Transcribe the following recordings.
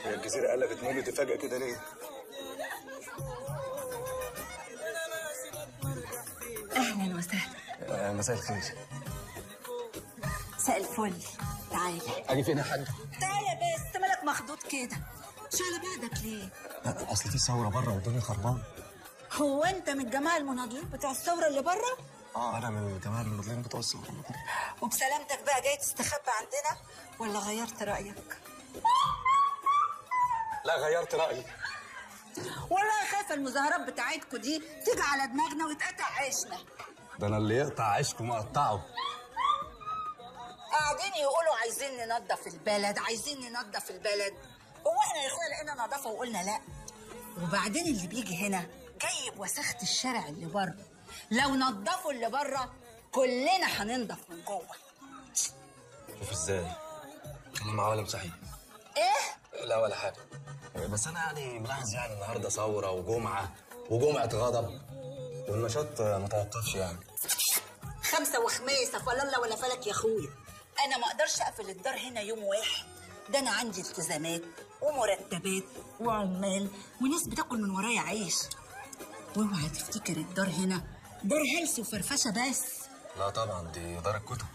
هي الجزيرة قلبت مولد فجأة كده ليه؟ اهلا وسهلا آه، مساء الخير مساء الفل تعالى اجي فين يا حاج؟ تعالى بس مالك مخضوض كده مش على بعدك ليه لا، اصل في ثورة بره والدنيا خربانة هو انت من الجماعه المناضلين بتوع الثوره اللي بره اه انا من الجماعة المناضلين بتوع الثورة وبسلامتك بقى جاي تستخبى عندنا ولا غيرت رايك لا غيرت رأيي والله خايفه المظاهرات بتاعتكم دي تيجي على دماغنا وتقطع عيشنا ده انا اللي يقطع عيشكم اقطعه قاعدين يقولوا عايزين ننظف البلد عايزين ننظف البلد هو احنا يا اخويا لقينا نظافه وقلنا لا وبعدين اللي بيجي هنا جايب وسخه الشارع اللي بره لو نظفوا اللي بره كلنا هننضف من جوه شوف ازاي كلام عوالم صحيح ايه لا ولا حاجة بس أنا يعني ملاحظ يعني النهاردة ثورة وجمعة وجمعة غضب والنشاط ما توقفش يعني خمسه وخميسه فلا الله ولا فلك يا اخويا انا ما اقدرش اقفل الدار هنا يوم واحد ده انا عندي التزامات ومرتبات وعمال وناس بتاكل من ورايا عيش واوعى تفتكر الدار هنا دار هلس وفرفشه بس لا طبعا دي دار الكتب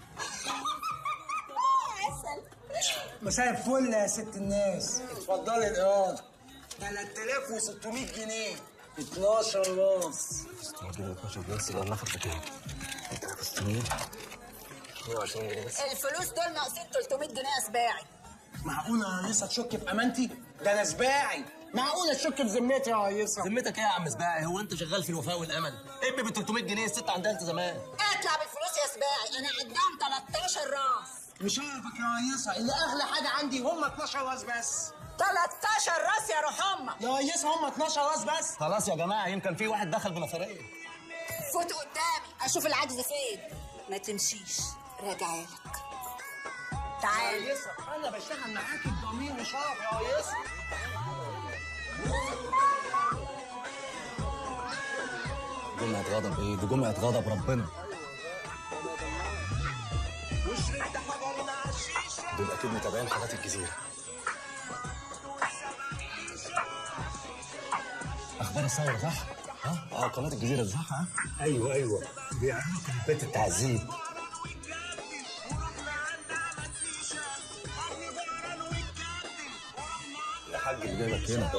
عسل مساء الفل يا ست الناس اتفضلي الإيراد 3600 جنيه 12 راس كده 12 بس ده النفر بكام؟ 600 22 جنيه بس الفلوس دول ناقصين 300 جنيه يا سباعي معقولة يا لسه تشك في أمانتي؟ ده أنا سباعي معقولة تشك في ذمتي يا يسا؟ ذمتك ايه يا عم سباعي هو انت شغال في الوفاء والامل ابني ب 300 جنيه الست عندها التزامات اطلع بالفلوس يا سباعي انا قدام 13 راس مش عارفك يا يسا اللي أغلى حاجة عندي هم 12 راس بس 13 راس يا روح امك يا يسا هم 12 راس بس خلاص يا جماعه يمكن في واحد دخل بنفريه فوت قدامي اشوف العجز فين ما تمشيش راجعالك يا تعال يسا أنا بشتغل معاك بضمير وشرف يا يسا جمعة غضب ايه؟ دي جمعة غضب ربنا دول اكيد متابعين حاجات الجزيرة اخبار الثورة صح؟ ها؟ اه قناة الجزيرة دي صح ها؟ ايوه ايوه بيعملوا كليبات التعذيب يا حاج اللي جايبك هنا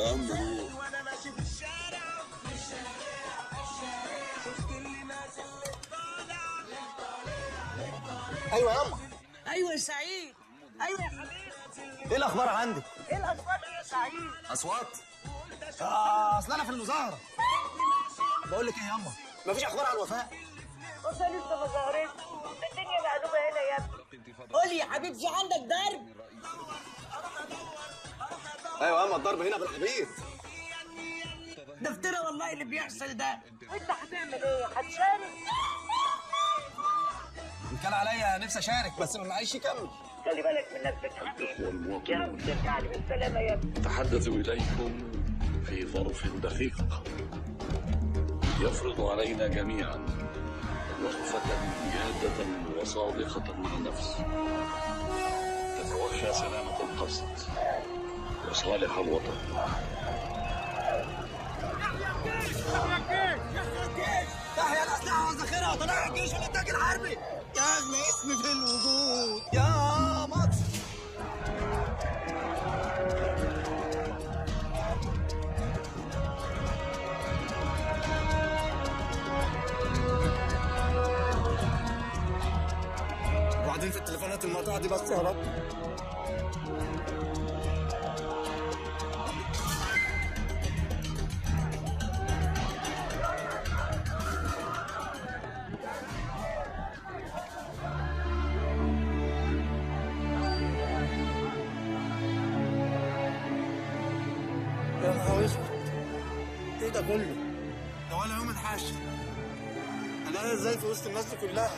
أيوة ياما ايوه يا سعيد ايوه يا حبيبي ايه الاخبار عندك؟ ايه الاخبار يا سعيد اصوات؟ آه أصل أنا في المظاهرة بقول لك ايه ياما؟ مفيش اخبار على الوفاء وصل لسه ما ظهرتش الدنيا مقلوبه هنا يا ابني قولي يا حبيبتي عندك ضرب ايوه ياما الضرب هنا بالعبيط ده افترى والله اللي بيحصل ده وانت هتعمل ايه هتشارك ان كان عليا نفسي اشارك بس ما معيش يكمل خلي بالك من نفسك يا حبيبي يا رب ترجع لي بالسلامه يا ابني أتحدث إليكم في ظرف دقيق يفرض علينا جميعا وقفة جادة وصادقة مع النفس تتوفى سلامة القصد وصالح الوطن تحيا الأسلحة والذخيرة وطلائع الجيش والإنتاج الحربي يا أغلى اسم في الوجود يا مصر وبعدين في التليفونات المقطوعة دي بس يا رب يا نهار اسود ايه ده كله؟ ده ولا يوم الحشر انا انا ازاي في وسط الناس دي كلها؟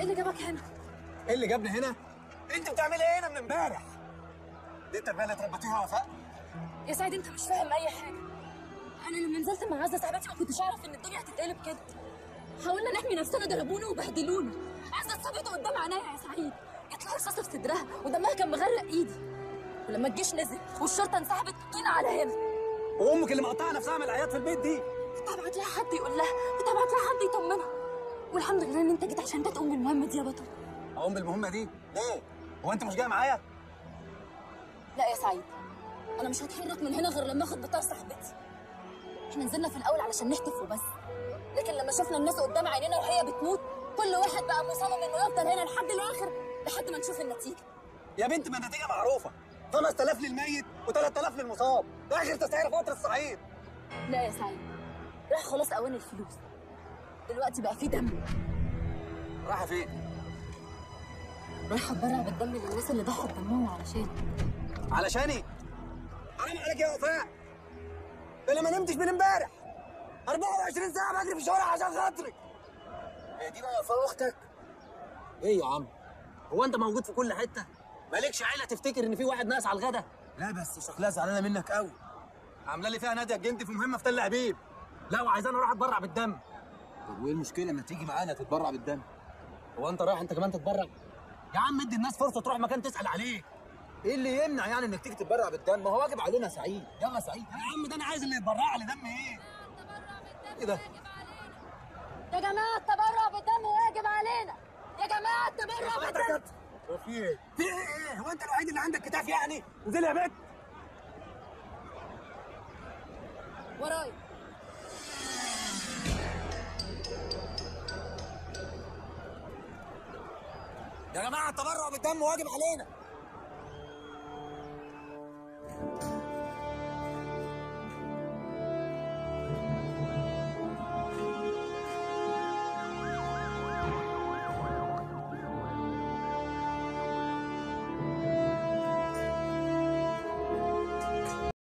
اللي جابك هنا ايه اللي جابني هنا؟ انت بتعملي ايه هنا من امبارح؟ دي التربيه اللي اتربيتيها يا وفاء؟ يا سعيد انت مش فاهم اي حاجه انا لما نزلت مع عزه صاحبتي ما كنتش اعرف ان الدنيا هتتقلب كده حاولنا نحمي نفسنا ضربونا وبهدلونا عزه اتصابت قدام عينيا يا سعيد جات لها رصاصه في صدرها ودمها كان مغرق ايدي ولما الجيش نزل والشرطه انسحبت جينا على هنا وامك اللي مقطعه نفسها من العياط في البيت دي كنت هبعت لها حد يقول لها كنت هبعت لها حد يطمنها والحمد لله ان انت جيت عشان ده تقوم بالمهمه دي يا بطل اقوم بالمهمه دي؟ ليه؟ هو انت مش جايه معايا؟ لا يا سعيد انا مش هتحرك من هنا غير لما اخد بطار صاحبتي احنا نزلنا في الاول علشان نحتف وبس لكن لما شفنا الناس قدام عينينا وهي بتموت كل واحد بقى مصمم انه يفضل هنا لحد الاخر لحد ما نشوف النتيجه يا بنت ما النتيجه معروفه 5000 للميت و3000 للمصاب ده اخر تسعيره في وتر الصعيد لا يا سعيد راح خلاص اوان الفلوس دلوقتي بقى في دم رايحه فين؟ رايحه اتبرع بالدم للناس اللي ضحوا بدمهم علشان علشاني حرام عليك يا وفاء ده انا ما نمتش من امبارح 24 ساعه بجري في الشوارع عشان خاطرك هي دي بقى يا وفاء اختك ايه يا عم هو انت موجود في كل حته مالكش عيله تفتكر ان في واحد ناقص على الغدا لا بس شكلها زعلانه منك قوي عامله لي فيها ناديه الجندي في مهمه في تل ابيب لا وعايزاني اروح اتبرع بالدم طب وايه المشكله ما تيجي معانا تتبرع بالدم هو انت رايح انت كمان تتبرع يا عم ادي الناس فرصه تروح مكان تسال عليك ايه اللي يمنع يعني انك تيجي تتبرع بالدم ما هو واجب علينا سعيد يلا سعيد يا عم ده انا عايز اللي يتبرع لي دم ايه ايه ده يا جماعه التبرع بالدم واجب علينا يا جماعه التبرع بالدم هو في ايه في ايه ايه هو انت الوحيد اللي عندك كتاف يعني انزل يا بنت ورايا يا جماعه التبرع بالدم واجب علينا